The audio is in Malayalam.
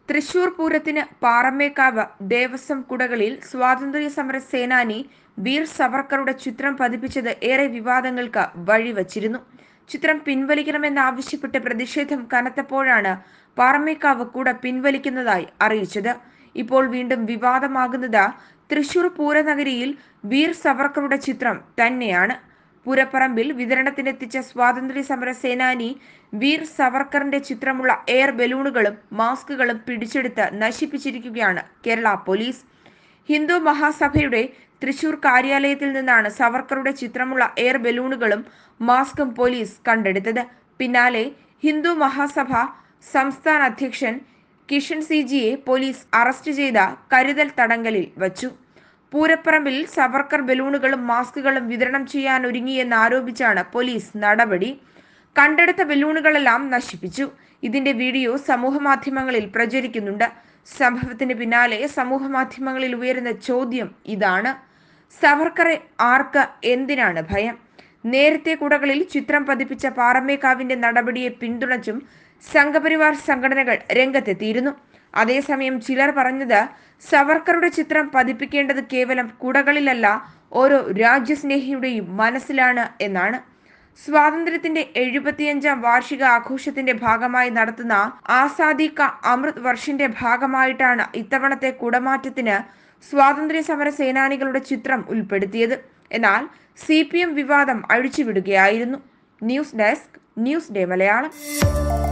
തൃശൂർ പൂരത്തിന് പാറമേക്കാവ് ദേവസ്വം കുടകളിൽ സ്വാതന്ത്ര്യ സമര സേനാനി വീർ സവർക്കറുടെ ചിത്രം പതിപ്പിച്ചത് ഏറെ വിവാദങ്ങൾക്ക് വഴിവച്ചിരുന്നു ചിത്രം പിൻവലിക്കണമെന്നാവശ്യപ്പെട്ട് പ്രതിഷേധം കനത്തപ്പോഴാണ് പാറമേക്കാവ് കുട പിൻവലിക്കുന്നതായി അറിയിച്ചത് ഇപ്പോൾ വീണ്ടും വിവാദമാകുന്നത് തൃശൂർ പൂരനഗരിയിൽ വീർ സവർക്കറുടെ ചിത്രം തന്നെയാണ് പൂരപ്പറമ്പിൽ വിതരണത്തിനെത്തിച്ച സ്വാതന്ത്ര്യ സമര സേനാനി വീർ സവർക്കറിന്റെ ചിത്രമുള്ള എയർ ബലൂണുകളും മാസ്കുകളും പിടിച്ചെടുത്ത് നശിപ്പിച്ചിരിക്കുകയാണ് കേരള പോലീസ് ഹിന്ദു മഹാസഭയുടെ തൃശൂർ കാര്യാലയത്തിൽ നിന്നാണ് സവർക്കറുടെ ചിത്രമുള്ള എയർ ബലൂണുകളും മാസ്കും പോലീസ് കണ്ടെടുത്തത് പിന്നാലെ ഹിന്ദു മഹാസഭ സംസ്ഥാന അധ്യക്ഷൻ കിഷൻ സി ജിയെ പോലീസ് അറസ്റ്റ് ചെയ്ത കരുതൽ തടങ്കലിൽ വച്ചു പൂരപ്പറമ്പിൽ സവർക്കർ ബലൂണുകളും മാസ്കുകളും വിതരണം ചെയ്യാൻ ഒരുങ്ങിയെന്ന് ആരോപിച്ചാണ് പോലീസ് നടപടി കണ്ടെടുത്ത ബലൂണുകളെല്ലാം നശിപ്പിച്ചു ഇതിന്റെ വീഡിയോ സമൂഹ മാധ്യമങ്ങളിൽ പ്രചരിക്കുന്നുണ്ട് സംഭവത്തിന് പിന്നാലെ സമൂഹ മാധ്യമങ്ങളിൽ ഉയരുന്ന ചോദ്യം ഇതാണ് സവർക്കറെ ആർക്ക് എന്തിനാണ് ഭയം നേരത്തെ കുടകളിൽ ചിത്രം പതിപ്പിച്ച പാറമേക്കാവിന്റെ നടപടിയെ പിന്തുണച്ചും സംഘപരിവാർ സംഘടനകൾ രംഗത്തെത്തിയിരുന്നു അതേസമയം ചിലർ പറഞ്ഞത് സവർക്കറുടെ ചിത്രം പതിപ്പിക്കേണ്ടത് കേവലം കുടകളിലല്ല ഓരോ രാജ്യസ്നേഹിയുടെയും മനസ്സിലാണ് എന്നാണ് സ്വാതന്ത്ര്യത്തിന്റെ എഴുപത്തിയഞ്ചാം വാർഷിക ആഘോഷത്തിന്റെ ഭാഗമായി നടത്തുന്ന ആസാദി കാ അമൃത് വർഷിന്റെ ഭാഗമായിട്ടാണ് ഇത്തവണത്തെ കുടമാറ്റത്തിന് സ്വാതന്ത്ര്യ സമര സേനാനികളുടെ ചിത്രം ഉൾപ്പെടുത്തിയത് എന്നാൽ സി പി എം വിവാദം അഴിച്ചുവിടുകയായിരുന്നു news desk news day Malayalam